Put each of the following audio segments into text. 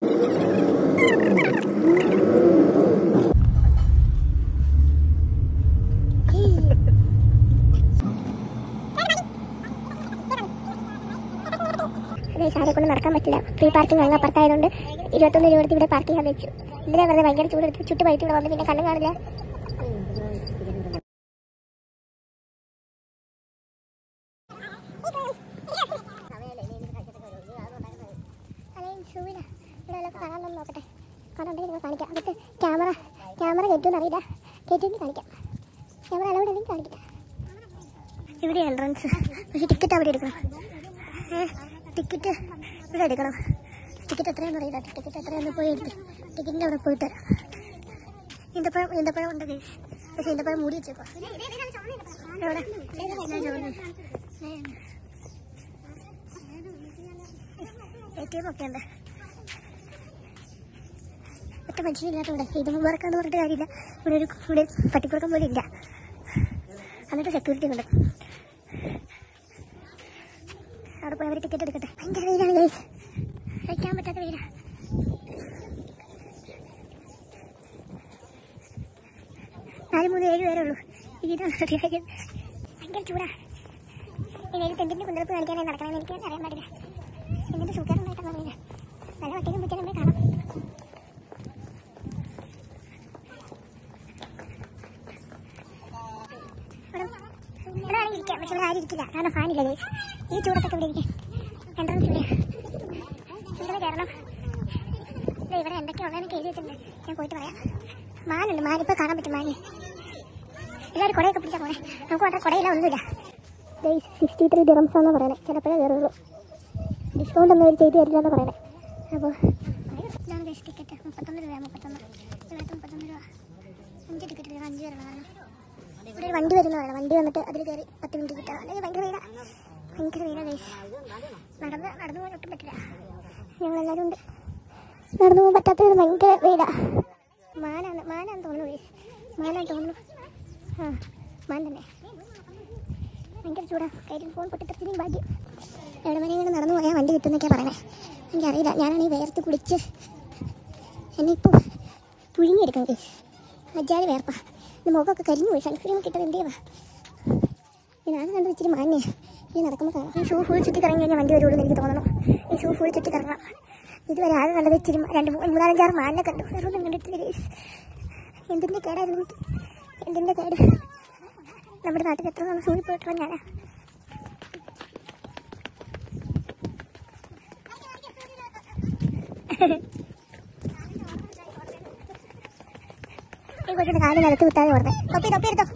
സാറെ കൊണ്ട് നടക്കാൻ പറ്റില്ല ഫ്രീ പാർക്കിംഗ് അങ്ങ് അപ്പുറത്തായതുകൊണ്ട് ഇരുപത്തൊന്ന് രൂപ കൊടുത്ത് ഇവിടെ പാർക്ക് ചെയ്യാൻ വെച്ചു ഇതിനെ വെറുതെ ഭയങ്കര ചൂടെടുത്ത് ചുട്ട് പഴുത്തി ഇവിടെ വന്ന് പിന്നെ കണ്ണും കാണില്ല നോക്കട്ടെ കാണുന്നുണ്ടെങ്കിൽ നിങ്ങൾ കാണിക്കാം അകത്ത് ക്യാമറ ക്യാമറ കയറ്റുമെന്ന് അറിയില്ല കയറ്റുമെങ്കിൽ കാണിക്കാം ക്യാമറ അലൗഡ് അല്ലെങ്കിൽ കാണിക്കാം ഇവിടെ എൻട്രൻസ് പക്ഷെ ടിക്കറ്റ് അവിടെ എടുക്കണം ടിക്കറ്റ് ഇവിടെ എടുക്കണം ടിക്കറ്റ് എത്രയാണെന്ന് അറിയില്ല ടിക്കറ്റ് എത്രയാണെന്ന് പോയി എടുത്ത് ടിക്കറ്റിൻ്റെ അവിടെ പോയിട്ട് തരാം ഈന്തപ്പഴം ഈന്തപ്പഴം ഉണ്ട് ഗൈസ് പക്ഷെ ഈന്തപ്പഴം മൂടി വെച്ചേക്കോ എവിടെ എ ടി എം ഒക്കെ ഉണ്ട് ഒറ്റ മനുഷ്യനില്ലാത്തവിടെ ഇത് മുമ്പറക്കാന്ന് പറഞ്ഞിട്ട് കാര്യമില്ല ഇവിടെ ഒരു ഇവിടെ ഒരു പട്ടിക്കുറക്കം പോലും ഇല്ല എന്നിട്ട് സെക്യൂരിറ്റി ഉണ്ട് അവിടെ പോയി അവർ ടിക്കറ്റ് എടുക്കട്ടെ ഭയങ്കര വെയിലാണ് ഗൈസ് കഴിക്കാൻ പറ്റാത്ത വെയിലാ നാല് മൂന്ന് ഏഴ് പേരേ ഉള്ളൂ ഇതാണ് റെഡിയാക്കിയത് ഭയങ്കര ചൂടാ ഇനി ഒരു തെണ്ടിന്റെ കുന്തളപ്പ് കാണിക്കാനായി നടക്കണമെന്ന് എനിക്ക് അറിയാൻ പാടില്ല എന്നിട്ട് സൂക്കാറുണ്ടായിട്ടാണ് അറിയില്ല നല്ല ഒറ്റയ്ക്കും പിറ്റേ നമ്മളെ കാണാം ഇവിടെ ഇവിടെ ആണെങ്കിൽ ഇരിക്കാം പക്ഷെ ഇവിടെ ആരും ഇരിക്കില്ല കാരണം ഫാനില്ല ഗൈസ് ഈ ചൂടത്തൊക്കെ ഇവിടെ ഇരിക്കാം എൻട്രൻസ് ഇവിടെ ഇവിടെ കയറണം ദേ ഇവിടെ എന്തൊക്കെയുള്ളതെന്നൊക്കെ എഴുതി വെച്ചിട്ടുണ്ട് ഞാൻ പോയിട്ട് പറയാം മാനുണ്ട് മാനിപ്പോൾ കാണാൻ പറ്റും മാന് എല്ലാവരും കുടയൊക്കെ പിടിച്ചാൽ പോണേ നമുക്ക് മാത്രം കുടയില്ല ഒന്നുമില്ല ഗൈസ് സിക്സ്റ്റി ത്രീ ദിറംസ് എന്ന് പറയണേ ചിലപ്പോഴേ കയറുള്ളൂ ഡിസ്കൗണ്ട് ഒന്നും അവർ ചെയ്ത് തരില്ല എന്ന് പറയണേ അപ്പോൾ ഇതാണ് ഗൈസ് ടിക്കറ്റ് മുപ്പത്തൊന്ന് രൂപ മുപ്പത്തൊന്ന് ഇവിടുത്തെ മുപ്പത്തൊന്ന് രൂപ അഞ്ച് ടിക്കറ്റ് രൂപ അഞ്ച് തരണം കാരണം ഇവിടെ ഒരു വണ്ടി വരുന്ന പറയണം വണ്ടി വന്നിട്ട് അതിൽ കയറി പത്ത് മിനിറ്റ് കിട്ടാം അല്ലെങ്കിൽ ഭയങ്കര വെയില ഭയങ്കര വെയില ഗൈസ് നടന്ന് നടന്നു പോകാൻ ഒട്ടും പറ്റില്ല ഞങ്ങളെല്ലാവരും ഉണ്ട് നടന്നു പോകാൻ പറ്റാത്തത് ഭയങ്കര വെയില മാനാണ് മാനാന്ന് തോന്നുന്നു ഗൈസ് മാനാന്ന് തോന്നുന്നു ആ മാൻ തന്നെ ഭയങ്കര ചൂടാ കയ്യിൽ ഫോൺ പൊട്ടിത്തെറിച്ചിന് ഭാഗ്യം എവിടെ വരെ ഇങ്ങനെ നടന്നു പോയാൽ വണ്ടി കിട്ടുന്നൊക്കെയാണ് പറയണേ എനിക്കറിയില്ല ഞാനാണെങ്കിൽ വേർത്ത് കുടിച്ച് എന്നെ ഇപ്പോൾ പുഴുങ്ങിയെടുക്കാം ഗൈസ് അജാതി വേർപ്പാ എൻ്റെ മുഖമൊക്കെ കരിഞ്ഞു പോയി സൺസ്ക്രീം കിട്ടത് എന്ത് ചെയ്യുക ഇതാണ് കണ്ടു ഇച്ചിരി മാന്യ ഈ നടക്കുമ്പോൾ കാണാം ഈ ഷൂ ഫുൾ ചുറ്റി കറങ്ങി കഴിഞ്ഞാൽ വണ്ടി വരുള്ളൂ എന്ന് എനിക്ക് തോന്നണം ഈ ഷൂ ഫുൾ ചുറ്റി കറങ്ങണം ഇതുവരെ ആകെ കണ്ടത് ഇച്ചിരി രണ്ട് മൂന്ന് മൂന്നാലഞ്ചാറ് മാനിനെ കണ്ടു വേറെ ഒന്നും കണ്ടിട്ടില്ല ഗൈസ് എന്തിൻ്റെ കേടായിരുന്നു എനിക്ക് എന്തിൻ്റെ കേട് നമ്മുടെ നാട്ടിൽ എത്ര നാൾ ഷൂവിൽ പോയിട്ടുള്ള ഞാനാ ഈ കൊച്ചിന്റെ കാല് നിലത്ത് വിട്ടാതെ ഓർമ്മ തൊപ്പി തൊപ്പി എടുത്തോ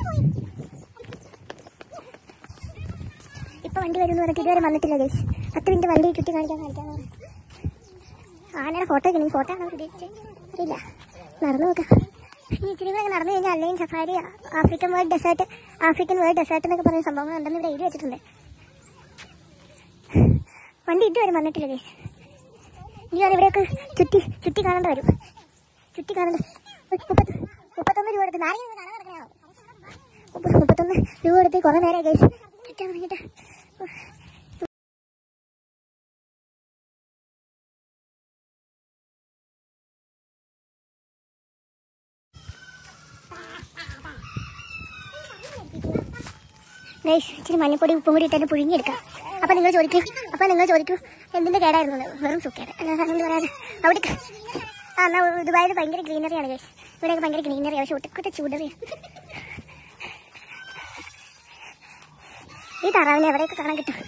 ഇപ്പൊ വണ്ടി വരും എന്ന് പറഞ്ഞിട്ട് ഇതുവരെ വന്നിട്ടില്ല ഗേസ് പത്ത് മിനിറ്റ് വണ്ടി ചുറ്റി കാണിക്കാൻ കാണിക്കാന്ന് പറഞ്ഞു ആനയുടെ ഫോട്ടോ ഒക്കെ ഫോട്ടോ ആണ് ഉദ്ദേശിച്ചത് അറിയില്ല നടന്നു നോക്കാം ഈ ഇച്ചിരി കൂടെ നടന്നു കഴിഞ്ഞാൽ അല്ലെങ്കിൽ safari African world desert African world desert എന്നൊക്കെ പറയുന്ന സംഭവങ്ങൾ ഉണ്ടെന്ന് ഇവിടെ എഴുതി വെച്ചിട്ടുണ്ട് വണ്ടി ഇതുവരെ വന്നിട്ടില്ല ഗേസ് ഇനി ഞാൻ ഇവിടെയൊക്കെ ചുറ്റി ചുറ്റി കാണേണ്ട വരും ചുറ്റി കാണേണ്ട മുപ്പത്തി മുപ്പത്തൊന്ന് രൂപ എടുത്ത് നാല് കാണാൻ കിടക്കണോ മുപ്പ- മുപ്പത്തൊന്ന് രൂപ എടുത്ത് കുറെ നേരം ഗൈസ് ചുറ്റാൻ തുടങ്ങിയിട്ട് ഗൈസ് ഇച്ചിരി മഞ്ഞപ്പൊടി ഉപ്പും കൂടി ഇട്ടിട്ട് പുഴുങ്ങിയെടുക്കാം അപ്പൊ നിങ്ങൾ ചോദിക്കും അപ്പൊ നിങ്ങൾ ചോദിക്കും എന്തിന്റെ കേടായിരുന്നു എന്ന്? വെറും സുക്കേട് അല്ലാതെ എന്ത് പറയാൻ അവിടെ ആ എന്നാ ദുബായിൽ ഭയങ്കര ഗ്രീനറിയാണ് ഗൈസ് ഇവിടെയൊക്കെ ഭയങ്കര ഗ്രീനറി പക്ഷെ ഒട്ടുക്കത്തെ ചൂടറിയ ഈ താറാവിനെ എവിടെയൊക്കെ കാണാൻ കിട്ടും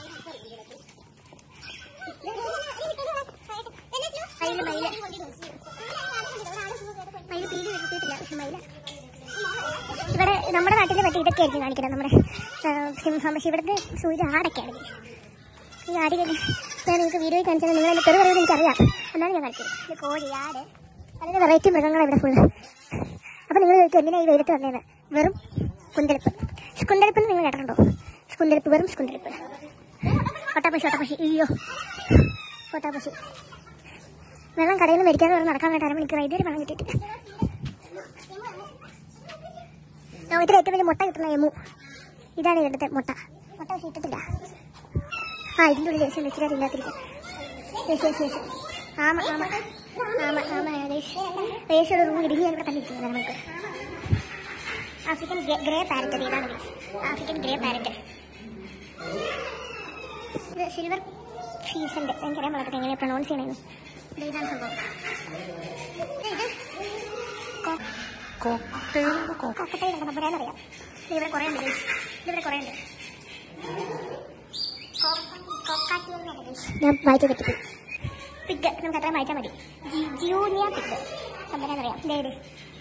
മയില് മയില് മയില് പീലി വരുത്തിയിട്ടില്ല പക്ഷെ മയില ഇവിടെ നമ്മുടെ നാട്ടിലെ പറ്റി ഇതൊക്കെ ആയിരിക്കും കാണിക്കുന്നത് നമ്മുടെ ആ, സിംഹം പക്ഷെ ഇവിടുത്തെ സൂര്യ ആടൊക്കെയാണ് ഈ ആടി ഞാൻ നിങ്ങൾക്ക് വീഡിയോ കാണിച്ചത് നിങ്ങൾ എൻ്റെ തെറി പറയുന്നത് എനിക്കറിയാം എന്നാണ് ഞാൻ കാണിച്ചത് ഇത് കോഴി ആട് അതിന് വെറൈറ്റി മൃഗങ്ങളാണ് ഇവിടെ ഫുള്ള് അപ്പോൾ നിങ്ങൾ ചോദിക്കും എന്തിനാ ഈ വെയിലത്ത് വന്നേന്ന് വെറും കുന്തളിപ്പ് സ്കുന്തളിപ്പ് എന്ന് നിങ്ങൾ കേട്ടിട്ടുണ്ടോ സ്കുന്തളിപ്പ് വെറും സ്കുന്തളിപ്പ് ഒട്ടാപ്പശി ഒട്ടാപ്പശി അയ്യോ ഒട്ടാപ്പശി വെള്ളം കടയിൽ നിന്ന് മേടിക്കാതെ വെറും നടക്കാൻ വേണ്ടി അരമണിക്കൂർ ഇതുവരെ വെള്ളം കിട്ടിയിട്ടില്ല ലോകത്തിലെ ഏറ്റവും വലിയ മുട്ട കിട്ടുന്ന എമു ഇതാണ് ഇവിടുത്തെ മുട്ട മുട്ട പക്ഷേ ഇട്ടിട്ടില്ല ആ ഇതിൻ്റെ ഉള്ളിൽ ദേശം വെച്ചിട്ട് ഇല്ലാത്തിരിക്കും യേശു യേശു യേശു ആമ ആമ ആമ ആമ ഏകദേശം ഒരു റൂം ഇടുങ്ങി ഇവിടെ തന്നെ ഇരിക്കുന്നത് നമുക്ക് ആഫ്രിക്കൻ ഗ്രേ പാരറ്റ് ഇതാണ് guys. ആഫ്രിക്കൻ ഗ്രേ പാരറ്റ് ഇത് സിൽവർ ഫീസിന്റെ എനിക്കറിയാൻ പാടട്ടെ എങ്ങനെ പ്രൊണൗൺസ് ചെയ്യണമെന്ന് ഇത് ഇതാണ് സംഭവം ഇത് കോ- കൊക്കട്ടയിൽ ഉണ്ടെന്ന് പറയാനറിയാം ഇത് ഇവിടെ കുറേ ഉണ്ട് guys. ഇത് ഇവിടെ കുറേ ഉണ്ട് ഞാൻ വായിച്ചു തെറ്റിപ്പോയി പിഗ് നമുക്ക് അത്ര വായിച്ചാൽ മതി ജി- ജിയൂനിയ പിഗ് പറയാനറിയാം ഇതേ ഇത്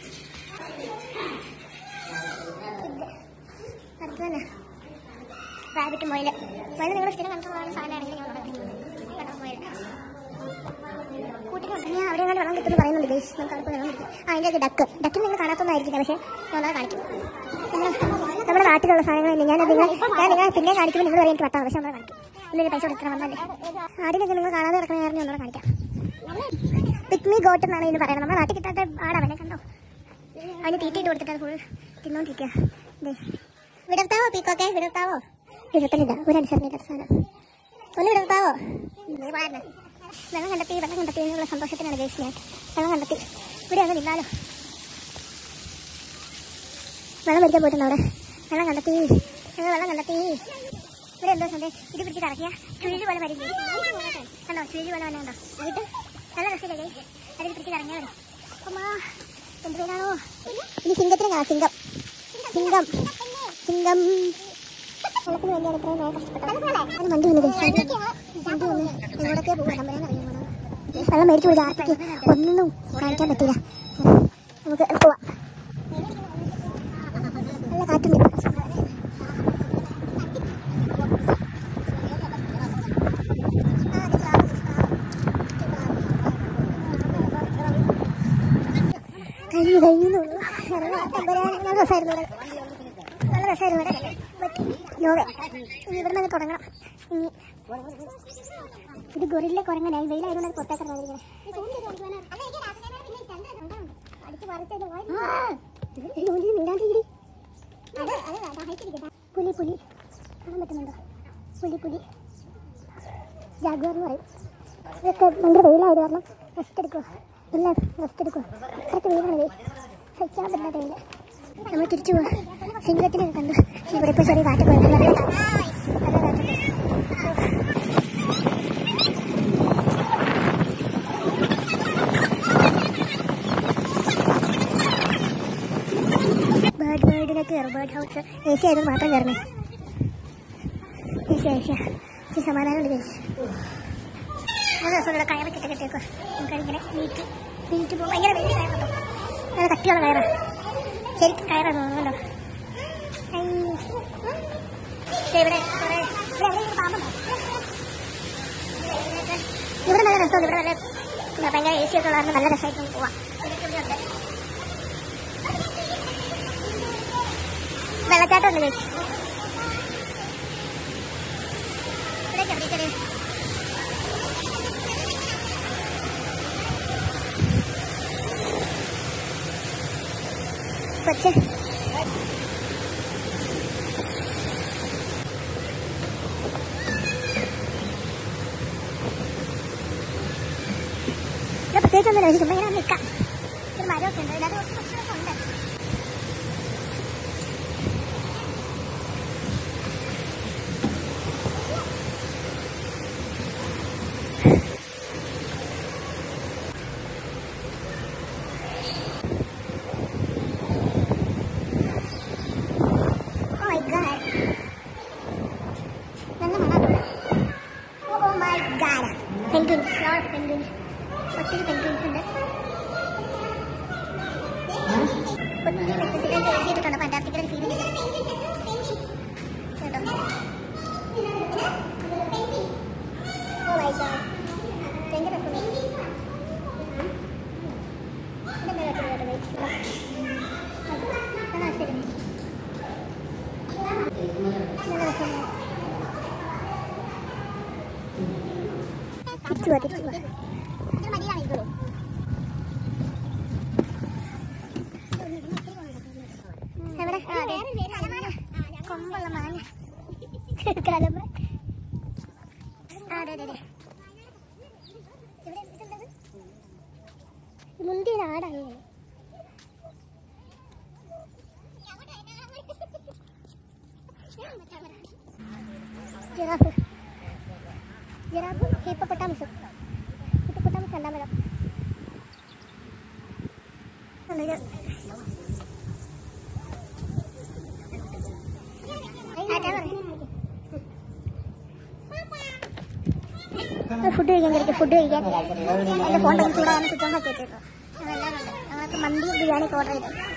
പിഗ് അടുത്ത് തന്നെ റാബിറ്റ് മൊയിൽ മൊയിൽ നിങ്ങൾ സ്ഥിരം കണ്ടിട്ടുള്ള സാധനമാണെങ്കിൽ ഞാൻ ഇവിടെ കേട്ടോ മൊയിൽ കൂട്ടിലുണ്ട് ഞാൻ അവിടെ എങ്ങനെ വെള്ളം കിട്ടുമെന്ന് പറയുന്നുണ്ട് ഗൈസ് നമുക്ക് അവിടെ പോയി വെള്ളം കിട്ടും ആ അതിൻ്റെ ഡക്ക് ഡക്കിന് നിങ്ങൾ കാണാത്തൊന്നായിരിക്കില്ല പക്ഷേ ഞാൻ അത് കാണിക്കും നമ്മള് നമ്മുടെ നാട്ടിലുള്ള സാധനങ്ങളല്ലേ ഞാൻ നിങ്ങൾ ഞാൻ നിങ്ങളെ പിന്നെ കാണിക്കുമ്പോൾ നിങ്ങൾ പറയും എനിക്ക് വട്ടാണ് പക്ഷേ നമ്മളെ കാണിക്കും ഇല്ലെങ്കിൽ പൈസ കൊടുക്കണം വന്നല്ലേ ആടിനൊക്കെ നിങ്ങൾ കാണാതെ കിടക്കണ ഞാൻ ഒന്നുകൂടെ കാണിക്കാം പിക്മി ഗോട്ട് എന്നാണ് ഇതിന് പറയുന്നത് നമ്മുടെ നാട്ടിൽ കിട്ടാത്ത ആടവനെ കണ്ടോ അതിന് തീറ്റയിട്ട് കൊടുത്തിട്ട് അത് ഫുൾ തിന്നോണ്ടിരിക്കുക ദേ വിടർത്താവോ പീക്കൊക്കെ വിടർത്താവോ വിടർത്തലില്ല ഒരു അനുസരണയില്ലാത്ത സാധനം ഒന്ന് വിടർത്താവോ നീ പാരുന്നു വെള്ളം കണ്ടെത്തി വെള്ളം കണ്ടെത്തി എന്നുള്ള സന്തോഷത്തിനാണ് ജയിച്ചു ഞാൻ വെള്ളം കണ്ടെത്തി ഇവിടെ ഒന്ന് നിന്നാലോ വെള്ളം പിടിക്കാൻ പോയിട്ടുണ്ട് അവിടെ വെള്ളം കണ്ടെത്തി ഞങ്ങൾ വെള്ളം കണ്ടെത്തി ഇവിടെ എന്തോ സന്ധേ ഇത് പിടിച്ചിട്ട് ഇറക്കിയ ചുഴി പോലെ വരും guys. കണ്ടോ ചുഴി പോലെ വന്നെ കണ്ടോ എന്നിട്ട് നല്ല രസമില്ല ഗൈസ് അതിൽ പിടിച്ചിട്ട് ഇറങ്ങിയാൽ മതി അമ്മാ എന്ത് പേരാണോ ഇനി സിംഗത്തിന് കാണാം സിംഗം സിംഗം സിംഗം വെള്ളത്തിന് വേണ്ടിയാണ് ഇത്രയും നേരം കഷ്ടപ്പെട്ടത് അത് വണ്ടി വന്നു guys. വണ്ടി വന്ന് എങ്ങോട്ടൊക്കെയാ പോകുക നമ്പരാൻ അറിയാൻ വെള്ളം മേടിച്ചു പോയി ആർട്ടിക്ക് ഒന്നും കാണിക്കാൻ പറ്റില്ല നമുക്ക് പോവാം നല്ല കാറ്റുണ്ട് കഴിഞ്ഞു കഴിഞ്ഞു നല്ല രസമായിരുന്നു ഇവിടെ നല്ല രസമായിരുന്നു ഇവിടെ ബട്ട് യോഗ ഇനി ഇവിടെ നിന്ന് തുടങ്ങണം ഇനി ഇത് ഗൊറില്ല കുരങ്ങനായി വെയിലായതുകൊണ്ട് അത് പുറത്തേക്ക് പുലി പുലി കാണാൻ പറ്റുന്നുണ്ടോ പുലി പുലി ജാഗ്വാർ എന്ന് പറയും ഇതൊക്കെ ഭയങ്കര വെയിലായത് കാരണം റെസ്റ്റ് എടുക്കുക എല്ലാം റെസ്റ്റ് എടുക്കുക അത്രയ്ക്ക് വെയിലാണ് വെയിൽ സഹിക്കാൻ പറ്റാത്ത വെയിൽ നമ്മൾ തിരിച്ചു പോവാം സിംഹത്തിനെ കണ്ടു ഇവിടെ ഇപ്പോൾ ചെറിയ കാറ്റ് പോയി നല്ല കാറ്റ്. നല്ല കാറ്റുണ്ട് ബേർഡ് ബേർഡിനെ കയറും ബേർഡ് ഹൗസ് എ സി ആയതുകൊണ്ട് മാത്രം കയറണേ എ സി ഏഷ്യ ഇച്ചിരി സമാധാനമുണ്ട് ചേച്ചി മൂന്ന് ദിവസം ഇവിടെ കയറ് കെട്ടി കെട്ടിയേക്കുക നമുക്കതിങ്ങനെ നീറ്റ് നീറ്റ് പോകും ഭയങ്കര വലിയ കയറ് കേട്ടോ നല്ല കട്ടിയുള്ള കയറാണ് ശരിക്കും കയറാണ് തോന്നുന്നുണ്ടോ ഐ. ദേ ഇവിടെ കുറേ ഇവിടെ എവിടെയെങ്കിലും പാമ്പുണ്ടോ ഇവിടെ നല്ല രസമുണ്ട് ഇവിടെ നല്ല എന്താ, ഭയങ്കര എ സി ഒക്കെ ഉള്ള കാരണം നല്ല രസമായിട്ട് നമുക്ക് പോവാം ഇതൊക്കെ ഇവിടെ ഉണ്ട് വെള്ളച്ചാട്ടം ഉണ്ട് ചേച്ചി ഇവിടേക്ക് എവിടേക്കൊരു കൊച്ച് ഇവിടെ പ്രത്യേകിച്ചൊന്നുമില്ല പക്ഷെ ചുമ്മാ ഇങ്ങനെ നിൽക്കാം ഒരു മരമൊക്കെ ഉണ്ട് ഇതിനകത്ത് കുറച്ച് ഭക്ഷണമൊക്കെ ഉണ്ട് Oh my god. നല്ല മണമാണ് oh my god penguins lot penguins ഒത്തിരി പെൻഗ്വിൻസ് ഉണ്ട് ഒത്തിരി പെൻഗ്വിൻസ് ഞാൻ ടേസ്റ്റ് ചെയ്തിട്ടുണ്ട് അപ്പോൾ അന്റാർട്ടിക്കയിൽ ഫീൽ ചെയ്ത് കേട്ടോ ഓ മൈ ഗാഡ് ഭയങ്കര രസമാണ് ഇതെന്താ കേട്ടോ കേട്ടോ ആ ശരി നല്ല രസമാണ് തിരിച്ചു പോവാ തിരിച്ചു പോവാ എവിടെ ആ, അതെ. കൊമ്പുള്ള മാങ്ങ കലമ്പ ആ, അതെ അതെ അതെ ഇവിടെ ഇതുണ്ടത്? മുന്തിയ ആടാണ് ഞാൻ ജിറാഫ് ജിറാഫ് ഹിപ്പപ്പൊട്ടാമസ് ഹിപ്പപ്പൊട്ടാമസ് രണ്ടാം വരം നല്ലൊരു ഫുഡ് കഴിക്കാൻ കഴിക്കും ഫുഡ് കഴിക്കാൻ എന്റെ ഫോൺ ചൂടാകാൻ സ്വിച്ച് ഓഫ് ആക്കി വെച്ചേക്കും അതെല്ലാം ഉണ്ട് ഞങ്ങൾക്ക് മന്തി ബിരിയാണി ഒക്കെ ഓർഡർ ചെയ്തു